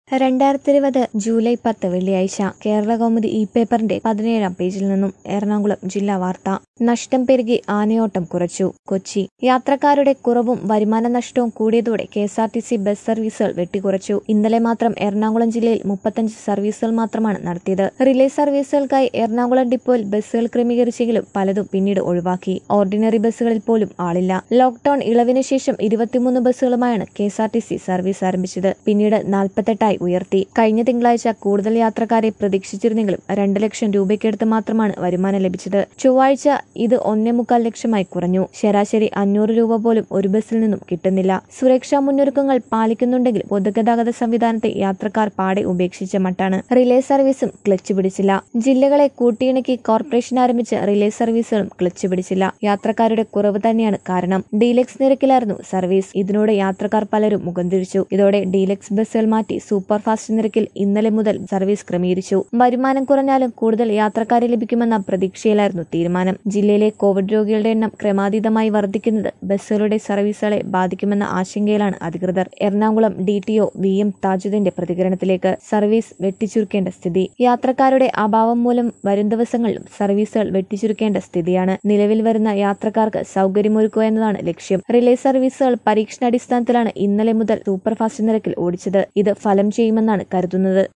രണ്ടായിരത്തി ഇരുപത് ജൂലൈ പത്ത് വെള്ളിയാഴ്ച കേരള കൗമുദി ഇ പേപ്പറിന്റെ പതിനേഴാം പേജിൽ നിന്നും എറണാകുളം ജില്ലാ വാർത്ത നഷ്ടം പെരുകി ആനയോട്ടം കുറച്ചു കൊച്ചി യാത്രക്കാരുടെ കുറവും വരുമാന നഷ്ടവും കൂടിയതോടെ K S R T C bus സർവീസുകൾ വെട്ടിക്കുറച്ചു ഇന്നലെ മാത്രം എറണാകുളം ജില്ലയിൽ മുപ്പത്തഞ്ച് സർവീസുകൾ മാത്രമാണ് നടത്തിയത് റിലേ സർവീസുകൾക്കായി എറണാകുളം ഡിപ്പോയിൽ ബസ്സുകൾ ക്രമീകരിച്ചെങ്കിലും പലതും പിന്നീട് ഒഴിവാക്കി ഓർഡിനറി ബസ്സുകളിൽ പോലും ആളില്ല ലോക്ഡൌൺ ഇളവിന് ശേഷം ഇരുപത്തിമൂന്ന് ബസ്സുകളുമായാണ് K S R T C service ആരംഭിച്ചത് പിന്നീട് നാൽപ്പത്തെട്ടായി ഉയർത്തി കഴിഞ്ഞ തിങ്കളാഴ്ച കൂടുതൽ യാത്രക്കാരെ പ്രതീക്ഷിച്ചിരുന്നെങ്കിലും രണ്ട് ലക്ഷം രൂപയ്ക്കടുത്ത് മാത്രമാണ് വരുമാനം ലഭിച്ചത് ചൊവ്വാഴ്ച ഇത് ഒന്നേ മുക്കാൽ ലക്ഷമായി കുറഞ്ഞു ശരാശരി അഞ്ഞൂറ് രൂപ പോലും ഒരു ബസ്സിൽ നിന്നും കിട്ടുന്നില്ല സുരക്ഷാ മുന്നൊരുക്കങ്ങൾ പാലിക്കുന്നുണ്ടെങ്കിൽ പൊതുഗതാഗത സംവിധാനത്തെ യാത്രക്കാർ പാടെ ഉപേക്ഷിച്ച മട്ടാണ് റിലേ സർവീസും ക്ലച്ച് പിടിച്ചില്ല ജില്ലകളെ കൂട്ടിയിണക്കി കോർപ്പറേഷൻ ആരംഭിച്ച റിലേ സർവീസുകളും ക്ലച്ച് പിടിച്ചില്ല യാത്രക്കാരുടെ കുറവ് തന്നെയാണ് കാരണം ഡീലക്സ് നിരക്കിലായിരുന്നു സർവീസ് ഇതിനോട് യാത്രക്കാർ പലരും മുഖം തിരിച്ചു ഇതോടെ ഡീലക്സ് ബസ്സുകൾ മാറ്റി സൂപ്പർ ഫാസ്റ്റ് നിരക്കിൽ ഇന്നലെ മുതൽ സർവീസ് ക്രമീകരിച്ചു വരുമാനം കുറഞ്ഞാലും കൂടുതൽ യാത്രക്കാരെ ലഭിക്കുമെന്ന പ്രതീക്ഷയിലായിരുന്നു തീരുമാനം ജില്ലയിലെ കോവിഡ് രോഗികളുടെ എണ്ണം ക്രമാതീതമായി വർദ്ധിക്കുന്നത് ബസ്സുകളുടെ സർവീസുകളെ ബാധിക്കുമെന്ന ആശങ്കയിലാണ് അധികൃതർ Ernakulam D T O V M താജുദ്ദീന്റെ പ്രതികരണത്തിലേക്ക് സർവീസ് വെട്ടിച്ചുരുക്കേണ്ട സ്ഥിതി യാത്രക്കാരുടെ അഭാവം മൂലം വരും ദിവസങ്ങളിലും സർവീസുകൾ വെട്ടിച്ചുരുക്കേണ്ട സ്ഥിതിയാണ് നിലവിൽ വരുന്ന യാത്രക്കാർക്ക് സൗകര്യമൊരുക്കുക എന്നതാണ് ലക്ഷ്യം റിലേ സർവീസുകൾ പരീക്ഷണാടിസ്ഥാനത്തിലാണ് ഇന്നലെ മുതൽ സൂപ്പർഫാസ്റ്റ് നിരക്കിൽ ഓടിച്ചത് ഇത് ഫലം ചെയ്യുമെന്നാണ് കരുതുന്നത്